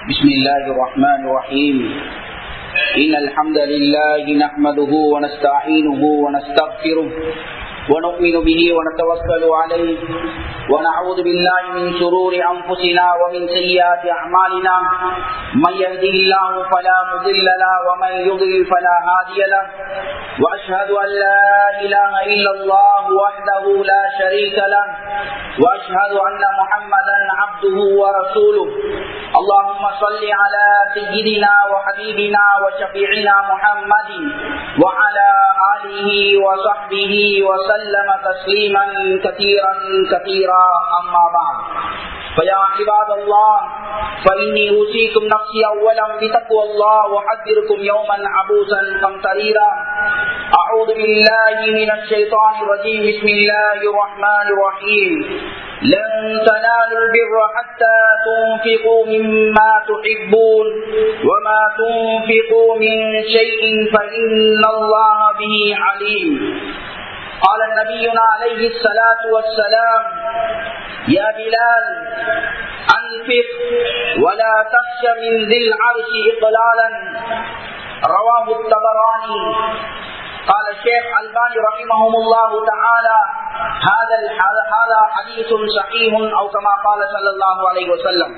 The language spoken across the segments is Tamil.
بسم الله الرحمن الرحيم إن الحمد لله نحمده ونستعينه ونستغفره ونؤمن به ونتوكل عليه ونعوذ بالله من شرور أنفسنا ومن سيئات أعمالنا من يهده الله فلا مضل له ومن يضلل فلا هادي له وأشهد أن لا إله إلا الله وحده لا شريك له وأشهد أن محمدا عبده ورسوله اللهم صل على سيدنا وحبيبنا وشفيعنا محمد وعلى آله وصحبه وسلم تسليما كثيرا كثيرا أما بعد فيا عباد الله فإني أوصيكم نفسي أولا بتقوى الله وحذركم يوما عبوسا قمطريرا أعوذ بالله من الشيطان الرجيم بسم الله الرحمن الرحيم لن تنالوا البر حتى تنفقوا مما تحبون وما تنفقوا من شيء فإن الله به عليم قال نبينا عليه الصلاة والسلام يا بلال أنفق ولا تخش من ذي العرش إقلالا رواه الطبراني قال الشيخ الباني رحمه الله تعالى هذا هذا حديث صحيح او كما قال صلى الله عليه وسلم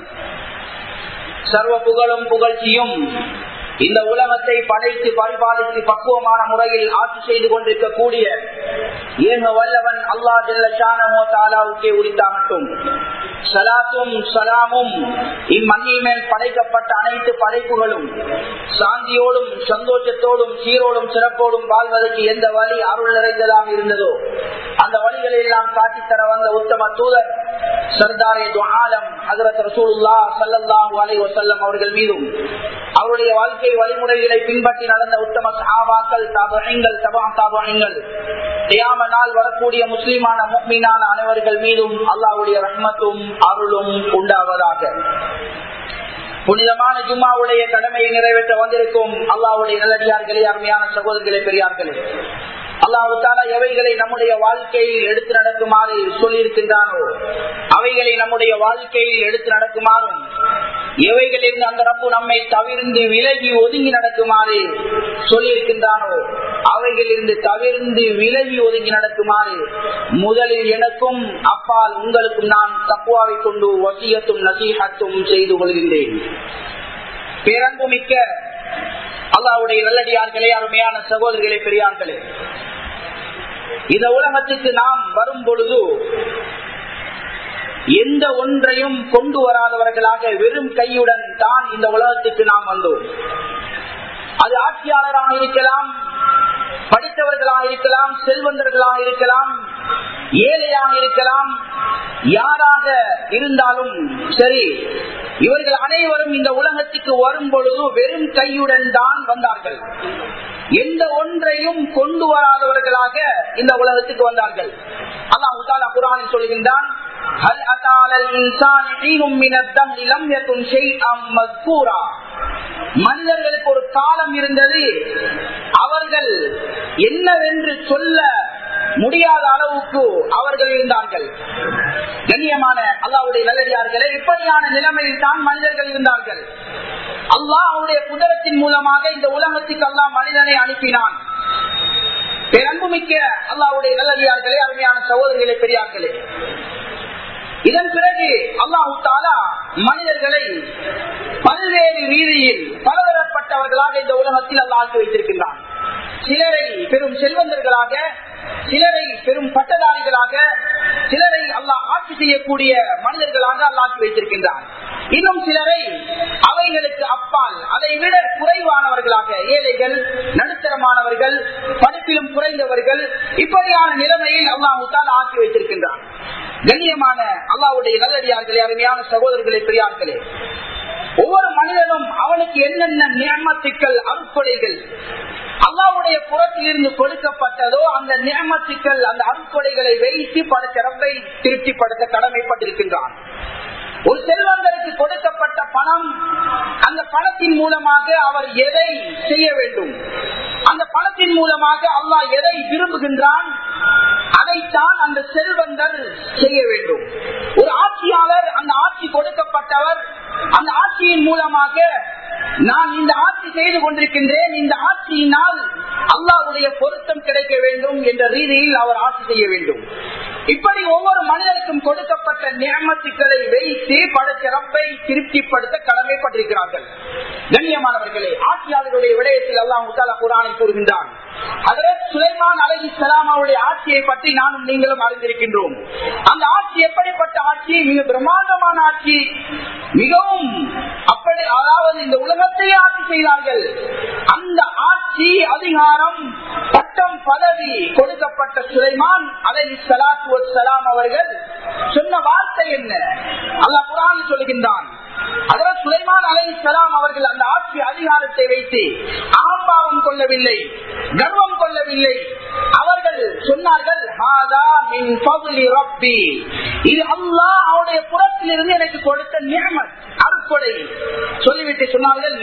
சர்வ புகழும் புகழ்ச்சியும் இந்த உலகத்தை படைத்து பரிபாலித்து பக்குவமான முறையில் ஆட்சி செய்து கொண்டிருக்கக்கூடிய ஏக வல்லவன் அல்லா ஜெல்லாவுக்கே உரித்தாகட்டும் சலாத்தும் சலாமும் இம்மண்ணின் மேல் படைக்கப்பட்ட அனைத்து படைப்புகளும் சாந்தியோடும் சந்தோஷத்தோடும் சீரோடும் சிறப்போடும் வாழ்வதற்கு எந்த வழி அருள் நிறைந்ததாக இருந்ததோ அந்த வழிகளை எல்லாம் காட்டித்தர வந்த உத்தம தூதர் சர்தாரே துஆலம் ஹஜரத் ரசூலுல்லா ஸல்லல்லாஹு அலைஹி வஸல்லம் அவர்கள் மீதும் அவருடைய வாழ்க்கை வழிமுறைகளை பின்பற்றி நடந்த உத்தம சஹாபாக்கள் தபீங்கள் தபா தபீங்கள் கியாம நாள் வரக்கூடிய முஸ்லிமான முக்மீனான அனைவர்கள் மீதும் அல்லாஹ்வுடைய ரஹ்மத்தும் அருளும் உண்டாவதாக புனிதமான ஜும்மாவுடைய கடமையை நிறைவேற்ற வந்திருக்கும் அல்லாவுடைய நல்லடியார்களே அருமையான சகோதரர்களே பெரியார்களே அல்லாஹு தாலா எவைகளை நம்முடைய வாழ்க்கையில் எடுத்து நடக்குமாறு சொல்லியிருக்கின்றானோ அவைகளை நம்முடைய வாழ்க்கையில் எடுத்து நடக்குமாறும் எவைகளிலிருந்து அந்த ரப்பு நம்மை தவிர்ந்து விலகி ஒதுங்கி நடக்குமாறு சொல்லியிருக்கின்றானோ அவைகளிலிருந்து தவிர்ந்து விலகி ஒதுங்கி நடக்குமாறு முதலில் எனக்கும் அப்பால் உங்களுக்கும் நான் தப்புவாவை கொண்டு வசியத்தும் நசீகத்தும் செய்து கொள்கின்றேன் பேரன்பு மிக்க அல்லாவுடைய நல்லடியார்களே அருமையான சகோதரிகளே பெரியார்களே இந்த உலகத்துக்கு நாம் வரும் பொழுது எந்த ஒன்றையும் கொண்டு வராதவர்களாக வெறும் கையுடன் தான் இந்த உலகத்துக்கு நாம் வந்தோம் அது ஆட்சியாளராக இருக்கலாம் படித்தவர்களாக இருக்கலாம் செல்வந்தர்களாக இருக்கலாம் ஏழையாக இருக்கலாம் யாராக இருந்தாலும் சரி இவர்கள் அனைவரும் இந்த உலகத்துக்கு வரும் பொழுது வெறும் கையுடன் தான் வந்தார்கள் எந்த ஒன்றையும் கொண்டு வராதவர்களாக இந்த உலகத்துக்கு வந்தார்கள் அல்லாஹ் குரானில் சொல்கின்றான் மனிதர்களுக்கு ஒரு காலம் இருந்தது அவர்கள் என்னவென்று சொல்ல முடியாத அளவுக்கு அவர்கள் இருந்தார்கள் கண்ணியமான அல்லாவுடைய நல்லடியார்களே இப்படியான நிலைமையில் தான் மனிதர்கள் இருந்தார்கள் அல்லாஹ் அவருடைய குதிரத்தின் மூலமாக இந்த உலகத்துக்கு அல்லாஹ் மனிதனை அனுப்பினான் அன்புமிக்க அல்லாவுடைய நல்லடியார்களே அருமையான சகோதரிகளே பெரியார்களே இதன் பிறகு அல்லாஹு தாலா மனிதர்களை பல்வேறு ரீதியில் பலதரப்பட்டவர்களாக இந்த உலகத்தில் அல்ல ஆக்கி வைத்திருக்கின்றான் சிலரை பெரும் செல்வந்தர்களாக சிலரை பெரும் பட்டதாரிகளாக சிலரை அல்லாஹ் ஆட்சி செய்யக்கூடிய மனிதர்களாக அல்லாக்கி வைத்திருக்கின்றான் இன்னும் சிலரை அவைகளுக்கு அப்பால் அதை விட குறைவானவர்களாக ஏழைகள் நடுத்தரமானவர்கள் படிப்பிலும் குறைந்தவர்கள் இப்படியான நிலைமையில் அல்லாஹூத்தால் ஆக்கி வைத்திருக்கின்றான் கண்ணியமான அல்லாவுடைய நல்லடியார்களே அருமையான சகோதரர்களே பெரியார்களே ஒவ்வொரு மனிதனும் அவனுக்கு என்னென்ன நியமத்துக்கள் அருட்கொடைகள் அல்லாவுடைய புறத்தில் இருந்து கொடுக்கப்பட்டதோ அந்த நியமத்துக்கள் அந்த அருட்கொடைகளை வைத்து பல சிறப்பை திருப்திப்படுத்த கடமைப்பட்டிருக்கின்றான் ஒரு செல்வந்தருக்கு கொடுக்கப்பட்ட பணம் அந்த பணத்தின் மூலமாக அவர் எதை செய்ய வேண்டும் அந்த பணத்தின் மூலமாக அல்லாஹ் எதை விரும்புகின்றான் அதைத்தான் அந்த செல்வந்தர் செய்ய வேண்டும் ஒரு ஆட்சியாளர் அந்த ஆட்சி கொடுக்கப்பட்டவர் அந்த ஆட்சியின் மூலமாக நான் இந்த ஆட்சி செய்து கொண்டிருக்கின்றேன் இந்த ஆட்சியினால் அல்லாவுடைய பொருத்தம் கிடைக்க வேண்டும் என்ற ரீதியில் அவர் ஆட்சி செய்ய வேண்டும் இப்படி ஒவ்வொரு மனிதனுக்கும் கொடுக்கப்பட்ட நியமத்துக்களை வைத்து படைத்த ரப்பை திருப்திப்படுத்த கடமைப்பட்டிருக்கிறார்கள் கண்ணியமானவர்களே ஆட்சியாளர்களுடைய விடயத்தில் அல்லாஹ் முத்தாலா குரானை கூறுகின்றான் அதற்கு சுலைமான் அலகி சலாமாவுடைய ஆட்சியை பற்றி நானும் நீங்களும் அறிந்திருக்கின்றோம் அந்த ஆட்சி எப்படிப்பட்ட ஆட்சி மிக பிரம்மாண்டமான ஆட்சி மிகவும் அப்படி அதாவது இந்த உலகத்தையே ஆட்சி செய்தார்கள் அந்த ஆட்சி அதிகாரம் பட்டம் பதவி கொடுக்கப்பட்ட சுலைமான் அலகி சலாத்து வலாம் அவர்கள் சொன்ன வார்த்தை என்ன அல்லாஹ் குரான் சொல்லுகின்றான் அதனால் சுலைமான் அலை சலாம் அவர்கள் அந்த ஆட்சி அதிகாரத்தை வைத்து அகம்பாவம் கொள்ளவில்லை கர்வம் கொள்ளவில்லை அவர்கள் சொன்னார்கள் இது அல்லாஹ் அவருடைய புறத்தில் இருந்து எனக்கு கொடுத்த நியமத் அருக்கொடை சொல்லிவிட்டு சொன்னார்கள்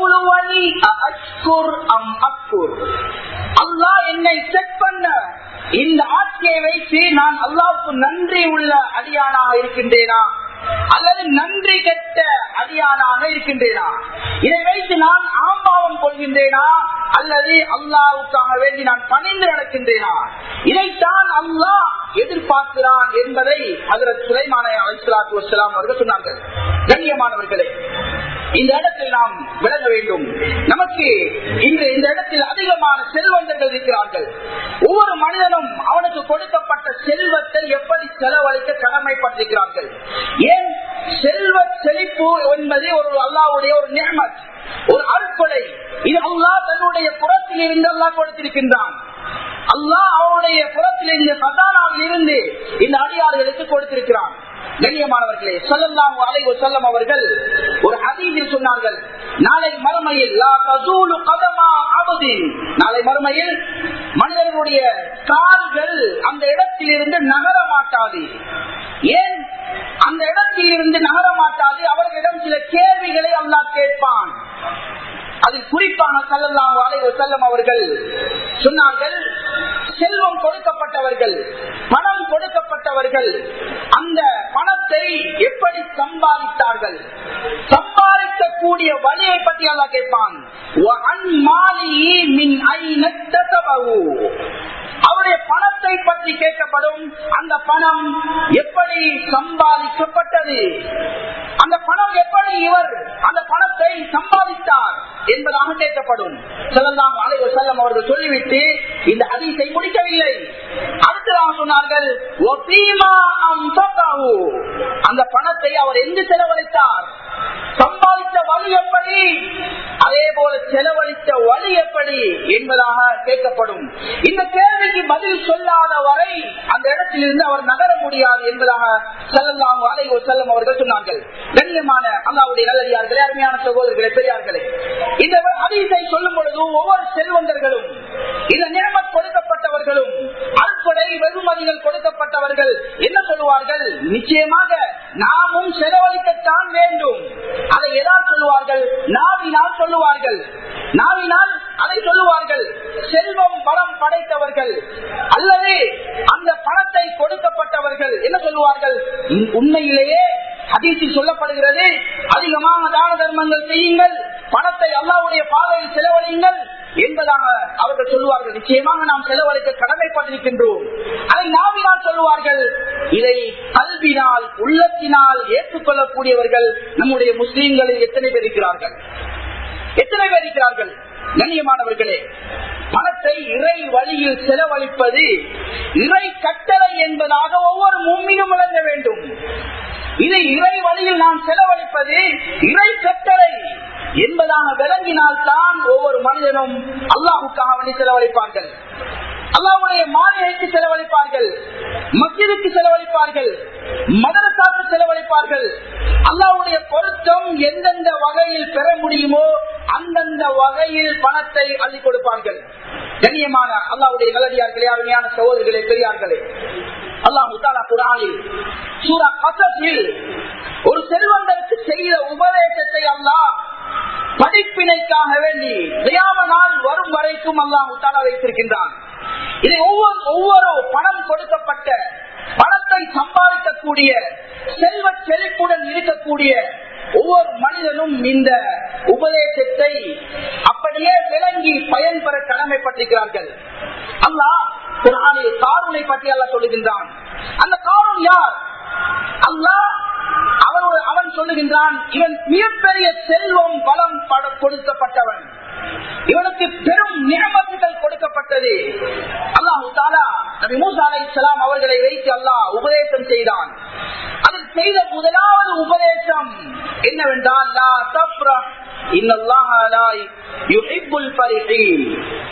அல்லாஹ் என்னை செக் பண்ண இந்த ஆட்சியை வைத்து நான் அல்லாவுக்கு நன்றி உள்ள அடியானாக இருக்கின்றேனா அல்லது நன்றி கெட்ட அடியானாக இருக்கின்றேனா இதை வைத்து நான் ஆம்பாவம் கொள்கின்றேனா அல்லது அல்லாவுக்காக வேண்டி நான் பணிந்து நடக்கின்றேனா இதைத்தான் அல்லாஹ் எதிர்பார்க்கிறான் என்பதை அதில் சுலைமான அலிஸ்லாத்து வசலாம் அவர்கள் சொன்னார்கள் கண்ணியமானவர்களே இந்த இடத்தில் நாம் விளங்க வேண்டும் நமக்கு இன்று இந்த இடத்தில் அதிகமான செல்வந்தர்கள் இருக்கிறார்கள் ஒவ்வொரு மனிதனும் அவனுக்கு கொடுக்கப்பட்ட செல்வத்தை எப்படி செலவழிக்க கடமைப்பட்டிருக்கிறார்கள் ஏன் செல்வ செழிப்பு என்பது ஒரு அல்லாவுடைய ஒரு நியமத் ஒரு அறுப்படை இது அல்லாஹ் தன்னுடைய புறத்தில் இருந்து அல்லாஹ் கொடுத்திருக்கின்றான் அல்லாஹ் அவனுடைய புறத்தில் இருந்த சதானாவில் இருந்து இந்த அடியார்களுக்கு கொடுத்திருக்கிறான் கண்ணியமானவர்களே சொல்லலாம் அலைவ செல்லம் அவர்கள் ஒரு ஹதீஸில் சொன்னார்கள் நாளை மறுமையில் நாளை மறுமையில் மனிதர்களுடைய கால்கள் அந்த இடத்தில் இருந்து நகர மாட்டாது ஏன் அந்த இடத்தில் இருந்து நகர மாட்டாது அவர்களிடம் சில கேள்விகளை அல்லாஹ் கேட்பான் அதில் குறிப்பான செல்லலாம் அலைவ செல்லம் அவர்கள் சொன்னார்கள் செல்வம் கொடுக்கப்பட்டவர்கள் பணம் கொடுக்கப்பட்டவர்கள் அந்த பணத்தை எப்படி சம்பாதித்தார்கள் சம்பாதிக்கக்கூடிய வழியை பற்றி அல்லா கேட்பான் அவருடைய பணத்தை பற்றி கேட்கப்படும் அந்த பணம் எப்படி சம்பாதிக்கப்பட்டது அந்த பணம் எப்படி இவர் அந்த பணத்தை சம்பாதித்தார் என்பதாக கேட்கப்படும் செல்லலாம் அலைவ செல்லம் அவர்கள் சொல்லிவிட்டு இந்த அதிசை முடிக்கவில்லை அடுத்ததாக சொன்னார்கள் அந்த பணத்தை அவர் எங்கு செலவழித்தார் சம்பாதித்த வழி எப்படி அதே போல செலவழித்த வழி எப்படி என்பதாக கேட்கப்படும் இந்த கேள்விக்கு பதில் சொல்லாத வரை அந்த இடத்தில் இருந்து அவர் நகர முடியாது என்பதாக செல்லலாம் அலை செல்லம் அவர்கள் சொன்னார்கள் கண்ணியமான அல்லாவுடைய நல்லடியார்களே அருமையான சகோதரர்களே பெரியார்களே இந்த அதிசை சொல்லும் பொழுது ஒவ்வொரு செல்வந்தர்களும் இந்த நியமத் கொடுக்கப்பட்டவர்களும் அற்படை வெகுமதிகள் கொடுக்கப்பட்டவர்கள் என்ன சொல்லுவார்கள் நிச்சயமாக நாமும் செலவழிக்கத்தான் வேண்டும் அதை எதால் சொல்லுவார்கள் நாவினால் சொல்லுவார்கள் நாவினால் அதை சொல்லுவார்கள் செல்வம் பலம் படைத்தவர்கள் அல்லது அந்த பணத்தை கொடுக்கப்பட்டவர்கள் என்ன சொல்லுவார்கள் உண்மையிலேயே ஹதீஸில் சொல்லப்படுகிறது அதிகமாக தான தர்மங்கள் செய்யுங்கள் பணத்தை அல்லாவுடைய பாதையில் செலவழியுங்கள் என்பதாக அவர்கள் சொல்லுவார்கள் நிச்சயமாக நாம் செலவழிக்க கடமைப்பட்டிருக்கின்றோம் அதை நாவினால் சொல்லுவார்கள் இதை கல்வினால் உள்ளத்தினால் ஏற்றுக்கொள்ளக்கூடியவர்கள் நம்முடைய முஸ்லீம்களில் எத்தனை பேர் இருக்கிறார்கள் எத்தனை பேர் இருக்கிறார்கள் கண்ணியமானவர்களே பணத்தை இறை வழியில் செலவழிப்பது இறை கட்டளை என்பதாக ஒவ்வொரு மும்மினும் விளங்க வேண்டும் இதை இறை வழியில் நாம் செலவழிப்பது இறை கட்டளை என்பதாக விளங்கினால் தான் ஒவ்வொரு மனிதனும் அல்லாஹுக்காக வேண்டி செலவழிப்பார்கள் அல்லாவுடைய மாளிகைக்கு செலவழிப்பார்கள் மசிதுக்கு செலவழிப்பார்கள் மதரசாக்கு செலவழிப்பார்கள் அல்லாவுடைய பொருத்தம் எந்தெந்த வகையில் பெற முடியுமோ அந்தந்த வகையில் பணத்தை அள்ளி கொடுப்பார்கள் கண்ணியமான அல்லாவுடைய நல்லடியார்களே அருமையான சகோதரர்களே பெரியார்களே அல்லாஹு தாலா குரானில் சூரா கசத்தில் ஒரு செல்வந்தருக்கு செய்த உபதேசத்தை அல்லாஹ் படிப்பினைக்காக வேண்டி தியாம நாள் வரும் வரைக்கும் அல்லாஹு தாலா வைத்திருக்கின்றான் இதை ஒவ்வொரு ஒவ்வொரு பணம் கொடுக்கப்பட்ட பணத்தை சம்பாதிக்கக்கூடிய செல்வ செழிப்புடன் இருக்கக்கூடிய ஒவ்வொரு மனிதனும் இந்த உபதேசத்தை அப்படியே விளங்கி பயன்பெற கடமைப்பட்டிருக்கிறார்கள் அல்லாஹ் குரானில் காரூனை பற்றி அல்ல சொல்லுகின்றான் அந்த காரூன் யார் அல்லாஹ் அவனோட அவன் சொல்லுகின்றான் இவன் மிகப்பெரிய செல்வம் பலம் பட- கொடுக்கப்பட்டவன் இவனுக்கு பெரும் நியமத்துகள் கொடுக்கப்பட்டது அல்லாஹு தாலா நபி மூசா அலை இஸ்லாம் அவர்களை வைத்து அல்லாஹ் உபதேசம் செய்தான் அதில் செய்த முதலாவது உபதேசம் என்னவென்றால் லா தஃப்ரஹ் இன்னல்லாஹ லா யுஹிப்புல் ஃபரிஹீன்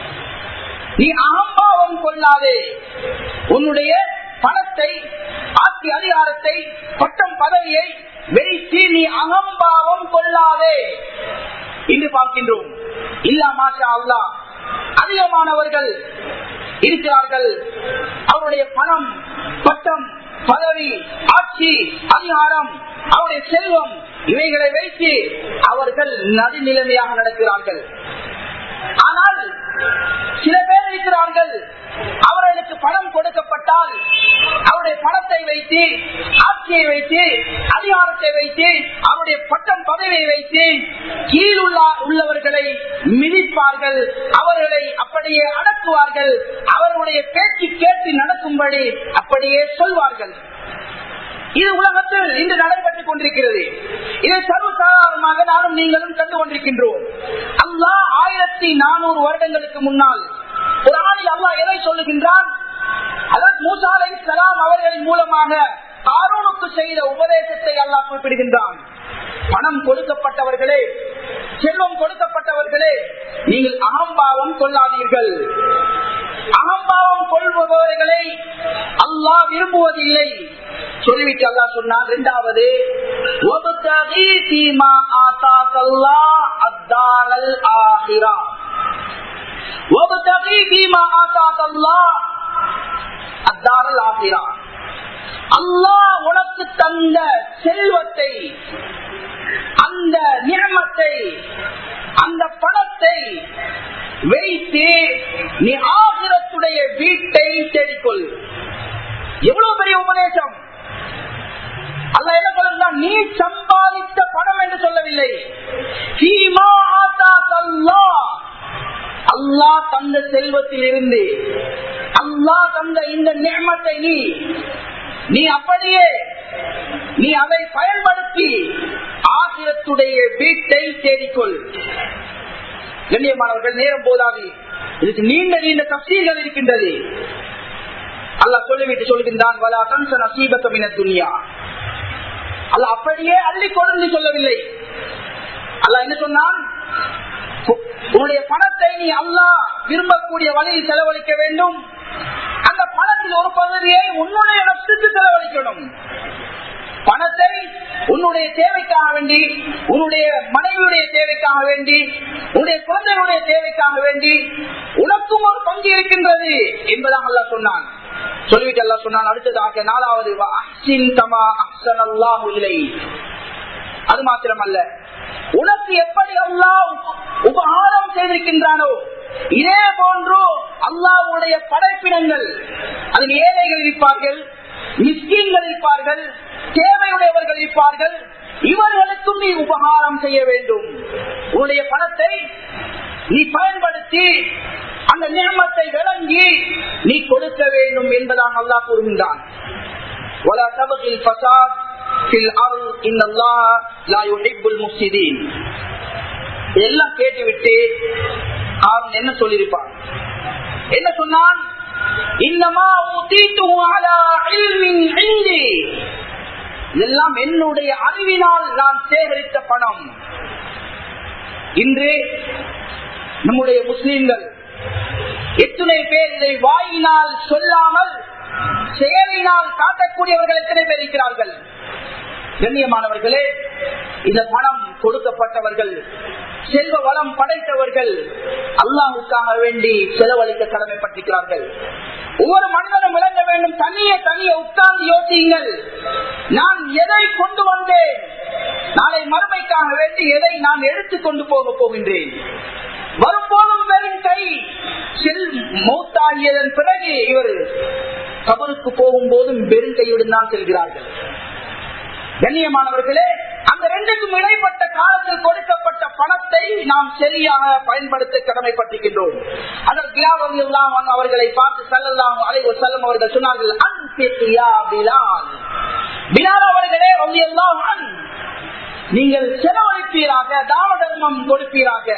நீ அகம்பாவம் கொள்ளாதே உன்னுடைய பணத்தை ஆட்சி அதிகாரத்தை பட்டம் பதவியை வைத்து நீ அகம்பாவம் கொள்ளாதே இன்று பார்க்கின்றோம் இல்லா மாஷா அல்லா அதிகமானவர்கள் இருக்கிறார்கள் அவருடைய பணம் பட்டம் பதவி ஆட்சி அதிகாரம் அவருடைய செல்வம் இவைகளை வைத்து அவர்கள் நடுநிலைமையாக நடக்கிறார்கள் ஆனால் சில பேர் இருக்கிறார்கள் அவர்களுக்கு பணம் கொடுக்கப்பட்டால் அவருடைய பணத்தை வைத்து ஆட்சியை வைத்து அதிகாரத்தை வைத்து அவருடைய பட்டம் பதவியை வைத்து கீழுள்ள உள்ளவர்களை மிதிப்பார்கள் அவர்களை அப்படியே அடக்குவார்கள் அவர்களுடைய பேச்சு கேட்டு நடக்கும்படி அப்படியே சொல்வார்கள் இது உலகத்தில் இன்று நடைபெற்றுக் கொண்டிருக்கிறது இதை சர்வசாதாரணமாக நானும் நீங்களும் கண்டு கொண்டிருக்கின்றோம் அல்லாஹ் ஆயிரத்தி நானூறு வருடங்களுக்கு முன்னால் ஒரு ஆணில் அல்லாஹ் எதை சொல்லுகின்றான் அதற்கு மூசா அலை சலாம் அவர்களின் மூலமாக ஆரோனுக்கு செய்த உபதேசத்தை அல்லாஹ் குறிப்பிடுகின்றான் பணம் கொடுக்கப்பட்டவர்களே செல்வம் கொடுக்கப்பட்டவர்களே நீங்கள் அகம்பாவம் கொள்ளாதீர்கள் அகம்பாவம் கொள்பவர்களை அல்லாஹ் விரும்புவதில்லை சொல்லிவிட்டு அல்லாஹ் சொன்னான் இரண்டாவது وَابْتَغِي فِيمَا آتَاكَ اللَّهُ الدَّارَ الْآخِرَةَ وَابْتَغِي فِيمَا آتَاكَ اللَّهُ الدَّارَ الْآخِرَةَ அல்லாஹ் உனக்கு தந்த செல்வத்தை அந்த நியமத்தை அந்த பணத்தை வைத்து நீ ஆகிரத்துடைய வீட்டை தேடிக்கொள் எவ்வளவு பெரிய உபதேசம் அல்ல என்ன சொல்லுறான் நீ சம்பாதித்த பணம் என்று சொல்லவில்லை சீமா ஆத்தாக் அல்லாஹ். அல்லாஹ் தந்த செல்வத்தில் இருந்து அல்லாஹ் தந்த இந்த நியமத்தை நீ நீ அப்படியே நீ அதை பயன்படுத்தி ஆசிரத்துடைய வீட்டை தேடிக்கொள் கண்ணியமானவர்கள் நேரம் போதாது இதுக்கு நீண்ட நீண்ட தப்சீர்கள் இருக்கின்றது அல்லாஹ் சொல்லிவிட்டு சொல்கின்றான் வலா கன்ச நசீபத்தமின துனியா அல்லாஹ் அப்படியே அள்ளி கொண்டு சொல்லவில்லை அல்லாஹ் என்ன சொன்னான் உ- உன்னுடைய பணத்தை நீ அல்லாஹ் விரும்பக்கூடிய வழியில் செலவழிக்க வேண்டும் அந்த பணத்தில் ஒரு பகுதியை உன்னுடைய நஷ்டத்துக்கு செலவழிக்கணும் பணத்தை உன்னுடைய தேவைக்காக வேண்டி உன்னுடைய மனைவியுடைய தேவைக்காக வேண்டி உன்னுடைய குழந்தைகளுடைய தேவைக்காக வேண்டி உனக்கும் ஒரு பங்கு இருக்கின்றது என்பதாக அல்லாஹ் சொன்னான் சொல்லிவிட்டு அல்லாஹ் சொன்னான் அடுத்ததாக நாலாவது வ அஹ்சின் கமா அஹ்ஸனல்லாஹு இலைக். அது மாத்திரமல்ல உனக்கு எப்படி அல்லாஹ் உபகாரம் செய்திருக்கின்றானோ இதே போன்று அல்லாஹ்வுடைய படைப்பினங்கள் அதில் ஏழைகள் இருப்பார்கள் மிஸ்கீன்கள் இருப்பார்கள் தேவையுடையவர்கள் இருப்பார்கள் இவர்களுக்கும் நீ உபகாரம் செய்ய வேண்டும் உன்னுடைய பணத்தை நீ பயன்படுத்தி அந்த நியமத்தை விளங்கி நீ கொடுக்க வேண்டும் என்பதாக அல்லாஹ் கூறுகின்றான் ولا تبغي الفساد في الارض ان الله لا يحب المفسدين எல்லாம் கேட்டுவிட்டு அவன் என்ன சொல்லியிருப்பான் என்ன சொன்னான் இன்னமா ஊத்தீத்துஹு அலா இல்மின் இந்தி. இதெல்லாம் என்னுடைய அறிவினால் நான் சேகரித்த பணம் இன்று நம்முடைய முஸ்லிம்கள் எத்தனை பேர் இதை வாயினால் சொல்லாமல் செயலினால் காட்டக்கூடியவர்கள் எத்தனை பேர் இருக்கிறார்கள் கண்ணியமானவர்களே இந்த பணம் கொடுக்கப்பட்டவர்கள் செல்வ வளம் படைத்தவர்கள் அல்லாஹுக்காக வேண்டி செலவழிக்க கடமைப்பட்டிருக்கிறார்கள் ஒவ்வொரு மனிதனும் விளங்க வேண்டும் தனியே தனியே உட்கார்ந்து யோசியுங்கள் நான் எதை கொண்டு வந்தேன் நாளை மறுமைக்காக வேண்டி எதை நான் எடுத்துக் கொண்டு போக போகின்றேன் வரும்போதும் வெறும் கை செல் மௌத்தாகியதன் பிறகு இவர் கபருக்கு போகும் போதும் வெறும் கையுடன் தான் செல்கிறார்கள் கண்ணியமானவர்களே அந்த ரெண்டுக்கும் இடைப்பட்ட காலத்தில் கொடுக்கப்பட்ட பணத்தை நாம் சரியாக பயன்படுத்த கடமைப்பட்டிருக்கின்றோம் அதற்கு பிலால் எல்லாம் அவர்களை பார்த்து செல்லலாம் அலைவ செல்லும் அவர்கள் சொன்னார்கள் அன்பியா பிலால் பிலால் அவர்களே எல்லாம் நீங்கள் செலவழிப்பீராக தான தர்மம் கொடுப்பீராக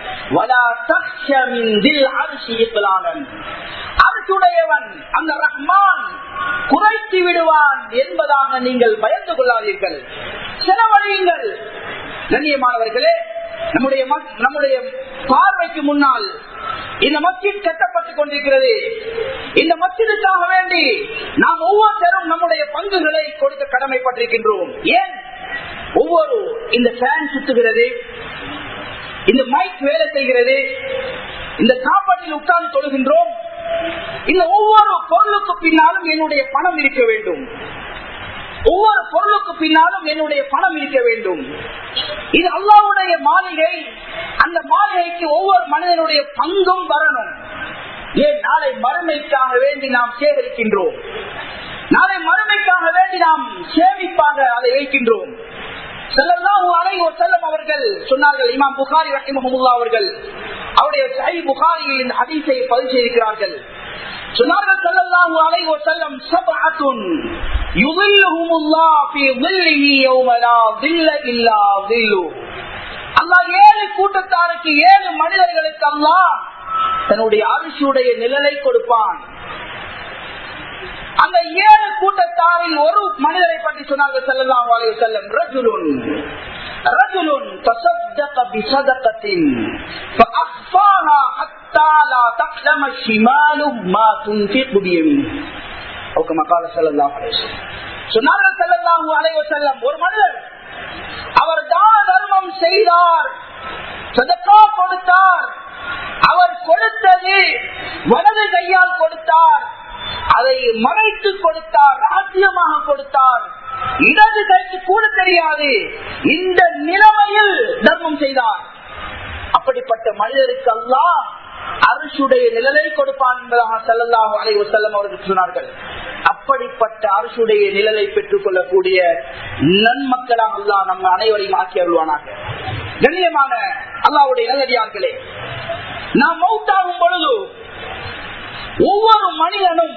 அரசுடையவன் அந்த ரஹ்மான் குறைத்து விடுவான் என்பதாக நீங்கள் பயந்து கொள்ளாதீர்கள் செலவழியுங்கள் கண்ணியமானவர்களே நம்முடைய நம்முடைய பார்வைக்கு முன்னால் இந்த மஸ்ஜித் கட்டப்பட்டுக் கொண்டிருக்கிறது இந்த மஸ்ஜிதுக்காக வேண்டி நாம் ஒவ்வொருத்தரும் நம்முடைய பங்குகளை கொடுக்க கடமைப்பட்டிருக்கின்றோம் ஏன் ஒவ்வொரு இந்த ஃபேன் சுத்துகிறது இந்த மைக் வேலை செய்கிறது இந்த சாப்பாட்டில் உட்கார்ந்து தொழுகின்றோம் இந்த ஒவ்வொரு பொருளுக்கு பின்னாலும் என்னுடைய பணம் இருக்க வேண்டும் ஒவ்வொரு பொருளுக்கு பின்னாலும் என்னுடைய பணம் இருக்க வேண்டும் இது அல்லாவுடைய மாளிகை அந்த மாளிகைக்கு ஒவ்வொரு மனிதனுடைய பங்கும் வரணும் ஏன் நாளை மறுமைக்காக வேண்டி நாம் சேகரிக்கின்றோம் நாளை மறுமைக்காக வேண்டி நாம் சேமிப்பாக அதை வைக்கின்றோம் செல்லம் அவர்கள் சொன்னார்கள் இமாம் புகாரி ரஹிமஹமுல்லா அவர்கள் அவருடைய சை புகாரியில் இந்த ஹதீஸை பதிவு செய்திருக்கிறார்கள் சொன்னார்கள் ஸல்லல்லாஹு அலைஹி வஸல்லம் சபஅத்துன் யுதில்லுஹுமுல்லாஹ் ஃபீ ظில்லிஹி யௌம லா ظில்ல இல்லா ظில்லு அல்லாஹ் ஏழு கூட்டத்தாருக்கு ஏழு மனிதர்களுக்கு அல்லாஹ் தன்னுடைய அரிசியுடைய நிழலை கொடுப்பான் அந்த ஏழு கூட்டத்தாரில் ஒரு மனிதரை பற்றி சொன்னார்கள் ஸல்லல்லாஹு அலைஹி வஸல்லம் ரஜுலுன் رجل تصدق بصدقة فأخفاها حتى لا تعلم الشمال ما تنفق بيمينه أو كما قال صلى الله عليه وسلم சொன்னார்கள் ஸல்லல்லாஹு அலைஹி வஸல்லம் ஒரு மனிதர் அவர் தான தர்மம் செய்தார் சதக்கா கொடுத்தார் அவர் கொடுத்தது வலது கையால் கொடுத்தார் அதை மறைத்து கொடுத்தார் ரகசியமாக கொடுத்தார் இடது கைக்கு கூட தெரியாது இந்த நிலைமையில் தர்மம் செய்தார் அப்படிப்பட்ட மனிதருக்கு அல்லாஹ் அரசுடைய நிழலை கொடுப்பான் என்பதாக செல்லலாம் அலைவு செல்லம் அவர்கள் சொன்னார்கள் அப்படிப்பட்ட அரசுடைய நிழலை பெற்றுக் கொள்ளக்கூடிய நன்மக்களாக அல்லாஹ் நம்ம அனைவரையும் ஆக்கி அருள்வானாக கண்ணியமான அல்லாவுடைய நல்லடியார்களே நாம் மௌத்தாகும் பொழுது ஒவ்வொரு மனிதனும்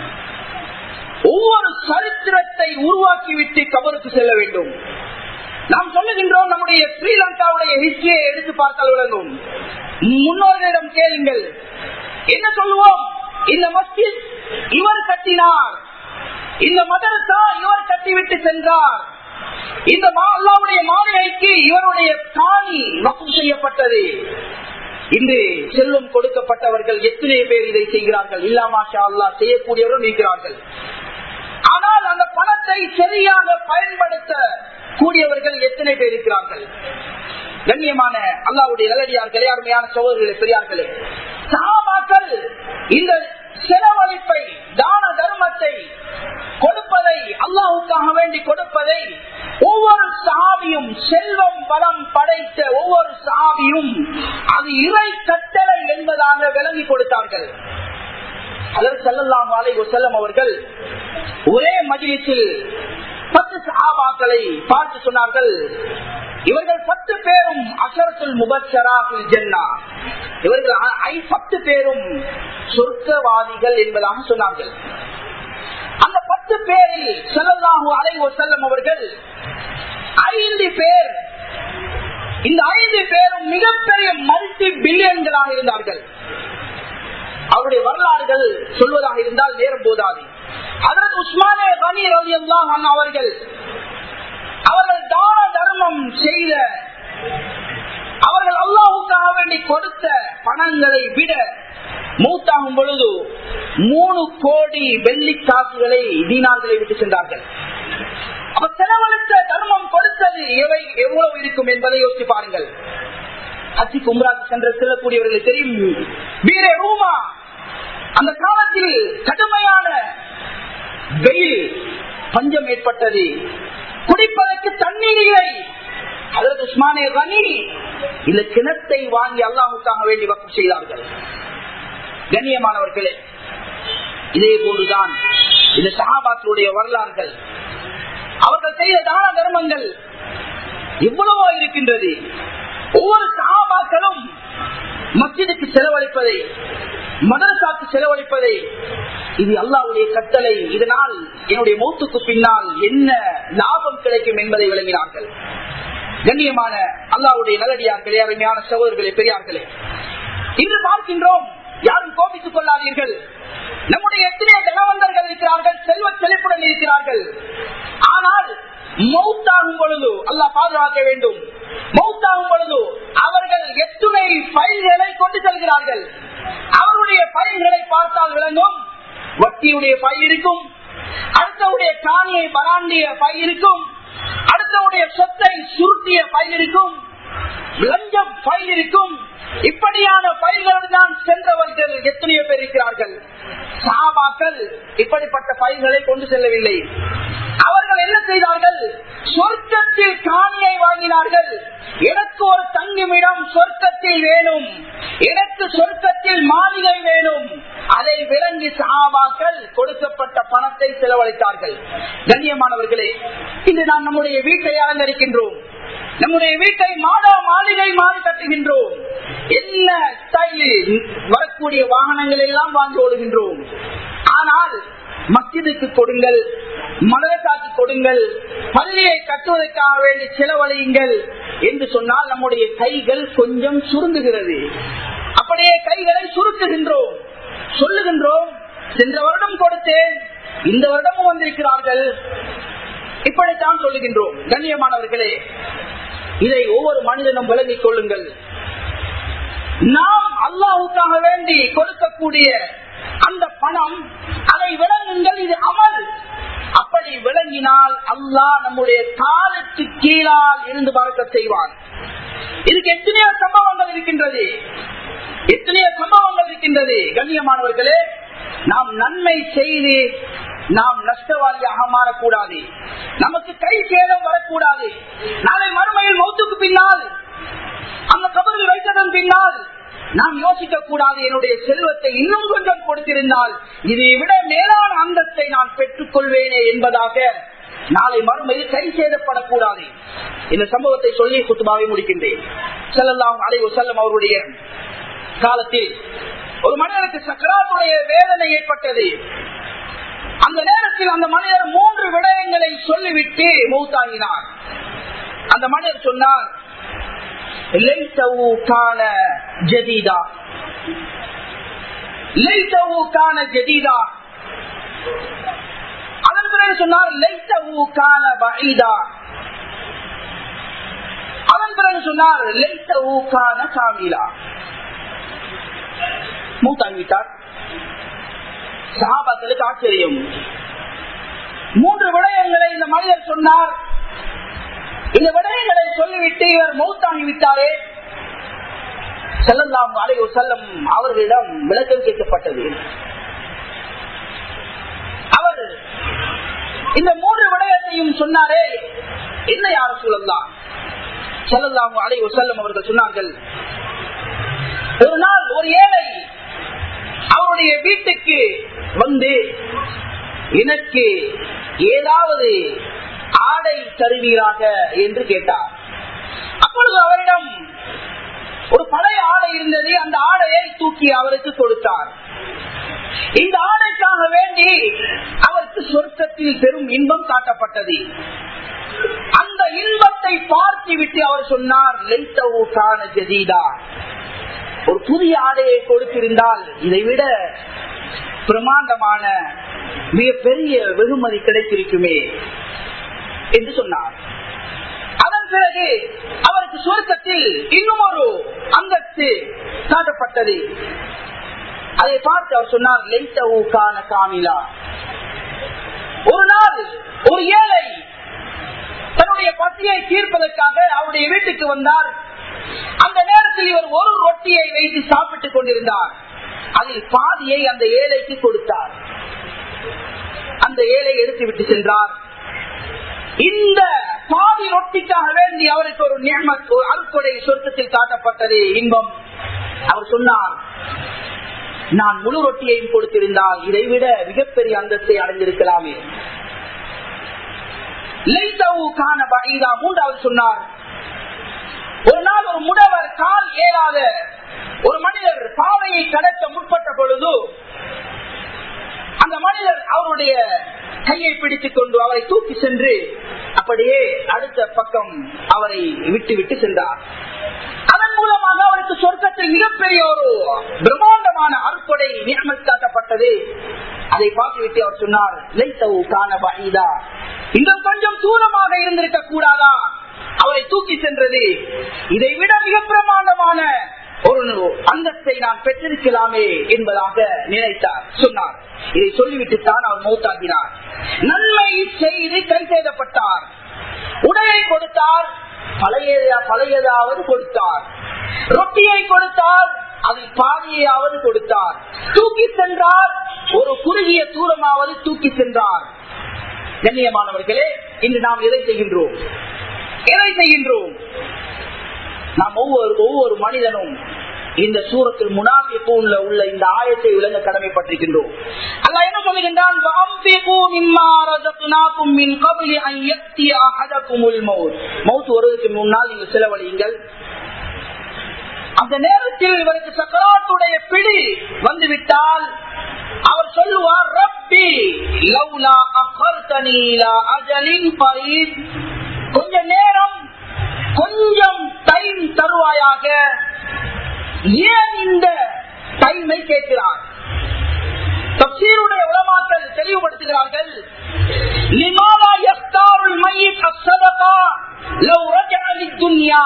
ஒவ்வொரு சரித்திரத்தை உருவாக்கிவிட்டு கபருக்கு செல்ல வேண்டும் நாம் சொல்லுகின்றோம் நம்முடைய ஸ்ரீலங்காவுடைய ஹிஸ்டரியை எடுத்து பார்த்தால் விளங்கும் முன்னோர்களிடம் கேளுங்கள் என்ன சொல்லுவோம் இந்த மஸ்ஜித் இவர் கட்டினார் இந்த மதரசா இவர் கட்டிவிட்டு சென்றார் இந்த அல்லாவுடைய மாளிகைக்கு இவருடைய காணி வக்கம் செய்யப்பட்டது இன்று செல்வம் கொடுக்கப்பட்டவர்கள் எத்தனை பேர் இதை செய்கிறார்கள் இல்லாமாஷா அல்லா செய்யக்கூடியவர்கள் இருக்கிறார்கள் ஆனால் அந்த பணத்தை சரியாக பயன்படுத்த கூடியவர்கள் எத்தனை பேர் இருக்கிறார்கள் கண்ணியமான அல்லாவுடைய நல்லடியார்களே அருமையான சோதர்களே பெரியார்களே சாபாக்கள் இந்த செலவழிப்பை தான தர்மத்தை கொடுப்பதை அல்லாஹுக்காக வேண்டி கொடுப்பதை ஒவ்வொரு சாவியும் செல்வம் பலம் படைத்த ஒவ்வொரு சாவியும் அது இறை கட்டளை என்பதாக விளங்கி கொடுத்தார்கள் அதற்கு செல்லலாம் வாலை செல்லம் அவர்கள் ஒரே மஜிலிசில் பத்து சஹாபாக்களை பார்த்து சொன்னார்கள் இவர்கள் பத்து பேரும் அசரத்துல் முபச்சரா ஜென்னா இவர்கள் பத்து பேரும் சொர்க்கவாதிகள் என்பதாக சொன்னார்கள் அந்த பத்து பேரில் செல்லல்லாஹு அலைவோ செல்லம் அவர்கள் ஐந்து பேர் இந்த ஐந்து பேரும் மிகப்பெரிய மல்டி பில்லியன்களாக இருந்தார்கள் அவருடைய வரலாறுகள் சொல்வதாக இருந்தால் நேரம் போதாது அதற்கு உஸ்மானே கனி ரவி அவர்கள் அவர்கள் தான தர்மம் செய்த அவர்கள் அல்லாவுக்காக வேண்டி கொடுத்த பணங்களை விட மூத்தாகும் பொழுது மூணு கோடி வெள்ளி காசுகளை தீனார்களை விட்டு சென்றார்கள் அப்ப செலவழித்த தர்மம் கொடுத்தது எவை எவ்வளவு இருக்கும் என்பதை யோசிச்சு பாருங்கள் அச்சி கும்ராக்கு சென்ற செல்லக்கூடியவர்கள் தெரியும் வீரே ரூமா அந்த காலத்தில் கடுமையான வெயில் பஞ்சம் ஏற்பட்டது குடிப்பதற்கு தண்ணீர் இல்லை அதற்கு உஸ்மானே கனி இந்த கிணத்தை வாங்கி அல்லாஹுக்காக வேண்டி வக்கம் செய்தார்கள் கண்ணியமானவர்களே இதே போன்றுதான் இந்த சகாபாக்களுடைய வரலாறுகள் அவர்கள் செய்த தான தர்மங்கள் எவ்வளவோ இருக்கின்றது ஒவ்வொரு சாபாக்களும் மஸ்ஜிதுக்கு செலவழிப்பதை மதரசாக்கு செலவழிப்பதை இது அல்லாவுடைய கட்டளை இதனால் என்னுடைய மூத்துக்கு பின்னால் என்ன லாபம் கிடைக்கும் என்பதை விளங்கினார்கள் கண்ணியமான அல்லாவுடைய நல்லடியார்களே அருமையான சகோதரர்களே பெரியார்களே இன்று பார்க்கின்றோம் யாரும் கோபித்துக் கொள்ளாதீர்கள் நம்முடைய எத்தனையோ தனவந்தர்கள் இருக்கிறார்கள் செல்வ செழிப்புடன் இருக்கிறார்கள் ஆனால் மௌத்தாகும் பொழுது அல்லாஹ் பாதுகாக்க வேண்டும் மௌத்தாகும் பொழுது அவர்கள் எத்துணை பயிர்களை கொண்டு செல்கிறார்கள் அவருடைய பயிர்களை பார்த்தால் விளங்கும் வட்டியுடைய பயிர் இருக்கும் அடுத்தவுடைய காணியை பராண்டிய பயிர் இருக்கும் அடுத்தவுடைய சொத்தை சுருட்டிய பயிர் இருக்கும் லஞ்சம் பயிர் இருக்கும் இப்படியான பயிர்களுடன் தான் சென்றவர்கள் எத்தனையோ பேர் இருக்கிறார்கள் சாபாக்கள் இப்படிப்பட்ட பயிர்களை கொண்டு செல்லவில்லை அவர்கள் என்ன செய்தார்கள் சொர்க்கத்தில் காணியை வாங்கினார்கள் எனக்கு ஒரு தங்குமிடம் சொர்க்கத்தில் வேணும் எனக்கு சொர்க்கத்தில் மாளிகை வேணும் அதை விளங்கி சாபாக்கள் கொடுக்கப்பட்ட பணத்தை செலவழித்தார்கள் கண்ணியமானவர்களே இன்று நாம் நம்முடைய வீட்டை அலங்கரிக்கின்றோம் நம்முடைய வீட்டை மாடா மாளிகை மாறி கட்டுகின்றோம் என்ன ஸ்டைலில் வரக்கூடிய வாகனங்கள் எல்லாம் வாங்கி ஓடுகின்றோம் ஆனால் மஸ்ஜிதுக்கு கொடுங்கள் மதரசாக்கு கொடுங்கள் பள்ளியை கட்டுவதற்காக வேண்டி செலவழியுங்கள் என்று சொன்னால் நம்முடைய கைகள் கொஞ்சம் சுருங்குகிறது அப்படியே கைகளை சுருக்குகின்றோம் சொல்லுகின்றோம் சென்ற வருடம் கொடுத்தேன் இந்த வருடமும் வந்திருக்கிறார்கள் இப்படித்தான் சொல்லுகின்றோம் கண்ணியமானவர்களே இதை ஒவ்வொரு மனிதனும் விளங்கிக் கொள்ளுங்கள் நாம் அல்லாவுக்காக வேண்டி கொடுக்கக்கூடிய அந்த பணம் அதை விளங்குங்கள் இது அமல் அப்படி விளங்கினால் அல்லாஹ் நம்முடைய காலுக்கு கீழால் இருந்து பறக்க செய்வான் இதுக்கு எத்தனையோ சம்பவங்கள் இருக்கின்றது எத்தனையோ சம்பவங்கள் இருக்கின்றது கண்ணியமானவர்களே நாம் நன்மை செய்து நாம் நஷ்டவாளியாக மாறக்கூடாது நமக்கு கை சேதம் வரக்கூடாது நாளை மறுமையில் மௌத்துக்கு பின்னால் அந்த கபரில் வைத்ததன் பின்னால் நாம் யோசிக்க கூடாது என்னுடைய செல்வத்தை இன்னும் கொஞ்சம் கொடுத்திருந்தால் இதை விட மேலான அந்தத்தை நான் பெற்றுக் கொள்வேனே என்பதாக நாளை மறுமையில் கை சேதப்படக்கூடாது இந்த சம்பவத்தை சொல்லி குத்துபாவை முடிக்கின்றேன் செல்லலாம் அலைவு செல்லம் அவருடைய காலத்தில் ஒரு மனிதனுக்கு சக்கராத்துடைய வேதனை ஏற்பட்டது அந்த நேரத்தில் அந்த மனிதர் மூன்று விடயங்களை சொல்லிவிட்டு மௌத்தாகினார் அந்த மனிதர் சொன்னார் ஜதீதா ஜதீதா அதன் பிறகு சொன்னார் லைத்தவு கான பஈதா அதன் பிறகு சொன்னார் லைத்தவு கான காமிலா மூத்தாங்கிவிட்டார் சகாபாக்களுக்கு ஆச்சரியம் மூன்று விடயங்களை இந்த மனிதர் சொன்னார் இந்த விடயங்களை சொல்லிவிட்டு இவர் மௌத்தாகி விட்டாரே செல்லலாம் அலை செல்லம் அவர்களிடம் விளக்கம் கேட்கப்பட்டது அவர் இந்த மூன்று விடயத்தையும் சொன்னாரே என்ன யார சூழல்லாம் செல்லலாம் அலை செல்லம் அவர்கள் சொன்னார்கள் ஒரு நாள் ஒரு ஏழை அவருடைய வீட்டுக்கு வந்து எனக்கு ஏதாவது ஆடை தருவீராக என்று கேட்டார் அப்பொழுது அவரிடம் ஒரு பழைய ஆடை இருந்தது அந்த ஆடையை தூக்கி அவருக்கு கொடுத்தார் இந்த ஆடைக்காக வேண்டி அவருக்கு சொர்க்கத்தில் பெரும் இன்பம் காட்டப்பட்டது அந்த இன்பத்தை பார்த்து விட்டு அவர் சொன்னார் லைத்தவு காண ஜதீதா ஒரு புதிய ஆடையை கொடுத்திருந்தால் இதை விட பிரமாண்டமான மிக பெரிய வெகுமதி கிடைத்திருக்குமே என்று சொன்னார் அதன் பிறகு அவருக்கு சுருக்கத்தில் இன்னும் ஒரு அந்தஸ்து காட்டப்பட்டது அதை பார்த்து அவர் சொன்னார் லைத்தவுக்கான காமிலா ஒரு நாள் ஒரு ஏழை தன்னுடைய பசியை தீர்ப்பதற்காக அவருடைய வீட்டுக்கு வந்தார் அந்த நேரத்தில் இவர் ஒரு ரொட்டியை வைத்து சாப்பிட்டுக் கொண்டிருந்தார் அதில் பாதியை அந்த ஏழைக்கு கொடுத்தார் அந்த ஏழை எடுத்து விட்டு சென்றார் இந்த பாதி ரொட்டிக்காக வேண்டி அவருக்கு ஒரு நியமத் ஒரு அறுக்கொடை சொர்க்கத்தில் காட்டப்பட்டது இன்பம் அவர் சொன்னார் நான் முழு ரொட்டியையும் கொடுத்திருந்தால் இதைவிட மிகப்பெரிய அந்தஸ்தை அடைந்திருக்கலாமே மூன்றாவது சொன்னார் ஒரு நாள் ஒரு முடவர் கால் ஏறாத ஒரு மனிதர் பாவையை கடத்த முற்பட்ட பொழுது அந்த மனிதர் அவருடைய கையை பிடித்துக் கொண்டு அவரை தூக்கி சென்று அப்படியே அடுத்த பக்கம் அவரை விட்டு விட்டு சென்றார் அதன் மூலமாக அவருக்கு சொர்க்கத்தில் மிகப்பெரிய ஒரு பிரம்மாண்டமான அற்பொடை நியமத் காட்டப்பட்டது அதை பார்த்துவிட்டு அவர் சொன்னார் லைத்தவு காண பஹீதா இன்னும் கொஞ்சம் தூரமாக இருந்திருக்க கூடாதா அவரை தூக்கி சென்றது இதை விட மிக பிரமாண்டமான ஒரு அந்தஸ்தை நான் பெற்றிருக்கலாமே என்பதாக நினைத்தார் சொன்னார் இதை சொல்லிவிட்டு தான் அவர் மௌத்தாகினார் நன்மை செய்து கை செய்தப்பட்டார் உடையை கொடுத்தார் பழைய பழையதாவது கொடுத்தார் ரொட்டியை கொடுத்தார் அதில் பாதியையாவது கொடுத்தார் தூக்கி சென்றார் ஒரு குறுகிய தூரமாவது தூக்கி சென்றார் கண்ணியமானவர்களே இன்று நாம் எதை செய்கின்றோம் எதை செய்கின்றோம் நாம் ஒவ்வொரு ஒவ்வொரு மனிதனும் இந்த சூரத்தில் முனாபிப்பூன்ல உள்ள இந்த ஆயத்தை விளங்க கடமைப்பட்டிருக்கின்றோம் அல்ல என்ன சொல்லுகின்றான் மவுத் வருவதற்கு முன்னால் நீங்கள் செலவழியுங்கள் அந்த நேரத்தில் இவருக்கு சக்கராத்துடைய பிடி வந்துவிட்டால் அவர் சொல்லுவார் ரப்பி லவ்லா அஹர்தனி இலா அஜலின் பரீத் கொஞ்ச நேரம் கொஞ்சம் டைம் தருவாயாக ஏன் இந்த டைமை கேட்கிறார் தப்சீருடைய உலமாக்கள் தெளிவுபடுத்துகிறார்கள் லிமாலா யஸ்தாருல் மையித் அஸ்ஸதகா லவ் ரஜஅ லித்துன்யா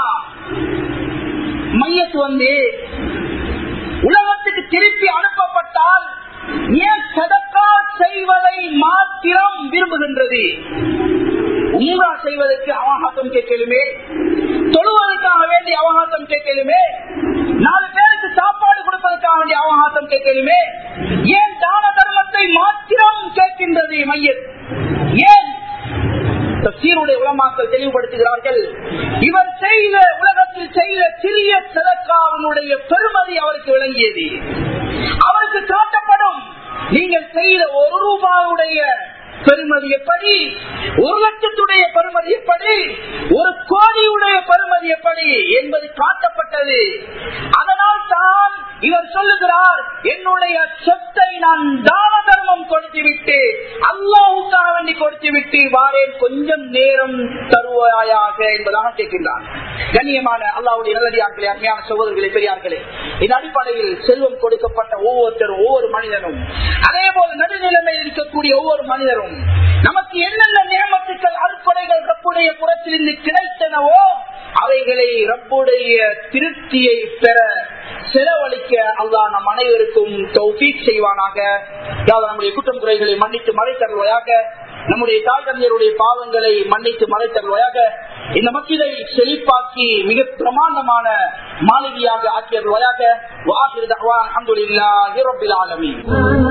மையத் வந்து உலகத்துக்கு திருப்பி அனுப்பப்பட்டால் ஏன் சதக்கா செய்வதை மாத்திரம் விரும்புகின்றது உம்ரா செய்வதற்கு அவகாசம் கேட்கலுமே தொழுவதற்காக வேண்டிய அவகாசம் கேட்கலுமே நாலு பேருக்கு சாப்பாடு கொடுப்பதற்காக வேண்டிய அவகாசம் கேட்கலுமே ஏன் தான தர்மத்தை மாத்திரம் கேட்கின்றது மையத் ஏன் தப்சீருடைய உலமாக்கள் தெளிவுபடுத்துகிறார்கள் இவர் செய்த உலகத்தில் செய்த சிறிய சதக்காவினுடைய பெருமதி அவருக்கு விளங்கியது அவருக்கு காட்டப்படும் நீங்கள் செய்த ஒரு ரூபாவுடைய பெருமதி எப்படி ஒரு லட்சத்துடைய பெருமதி எப்படி ஒரு கோடியுடைய பெருமதி எப்படி என்பது காட்டப்பட்டது அதனால் தான் இவர் சொல்லுகிறார் என்னுடைய சொத்தை நான் தான தர்மம் கொடுத்து விட்டு அல்லாவுக்காக வேண்டி கொடுத்து விட்டு வாரேன் கொஞ்சம் நேரம் தருவாயாக என்பதாக கேட்கின்றார் கண்ணியமான அல்லாவுடைய நல்லடியார்களே அருமையான சகோதரர்களே பெரியார்களே இந்த அடிப்படையில் செல்வம் கொடுக்கப்பட்ட ஒவ்வொருத்தரும் ஒவ்வொரு மனிதனும் அதே போல நடுநிலைமையில் இருக்கக்கூடிய ஒவ்வொரு மனிதரும் நமக்கு என்னென்ன நியமத்துக்கள் அற்புடைகள் ரப்புடைய புறத்திலிருந்து கிடைத்தனவோ அவைகளை ரப்புடைய திருப்தியை பெற செலவழிக்க அல்லா நம் அனைவருக்கும் தௌஃபீக் செய்வானாக நம்முடைய குற்றம் குறைகளை மன்னித்து மறைத்தருவாயாக நம்முடைய தாய் தந்தையருடைய பாவங்களை மன்னித்து மறைத்தருவாயாக இந்த மக்கிலை செழிப்பாக்கி மிக பிரமாண்டமான மாளிகையாக ஆக்கியருவாயாக வாசிர் தஹ்வான் அல்ஹம்துலில்லாஹி ரப்பில் ஆலமீன்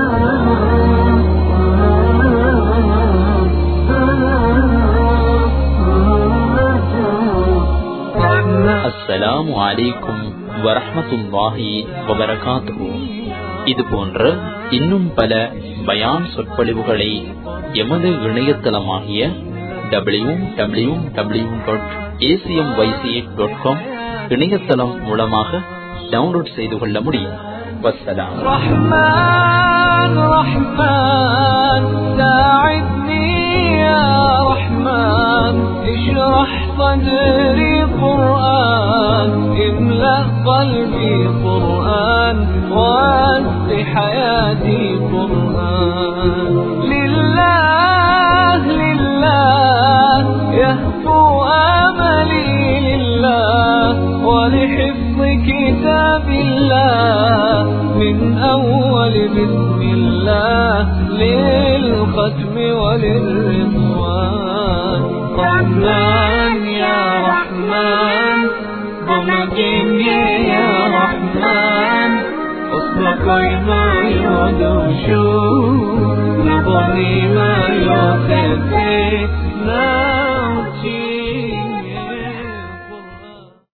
அஸ்ஸலாமு அலைக்கும் வரஹமத்துல்லாஹி வபரகாத்துஹு இது போன்ற இன்னும் பல பயான் சொற்பொழிவுகளை எமது இணையதளமாகிய W W W dot ACM வைசிஎட் டாட் காம் இணையதளம் மூலமாக டவுன்லோட் செய்து கொள்ள முடியும் வசலாம் رحمن رحمن ساعدني يا رحمن اشرح صدري قرآن املأ قلبي قرآن واسع حياتي قرآن لله لله يهفو املي لله ولحفظ كتاب الله من أول بسم الله للختم وللرضوان رحمن يا رحمن ضمكني يا رحمن اصبك ما يدوشو نظري ما يوسف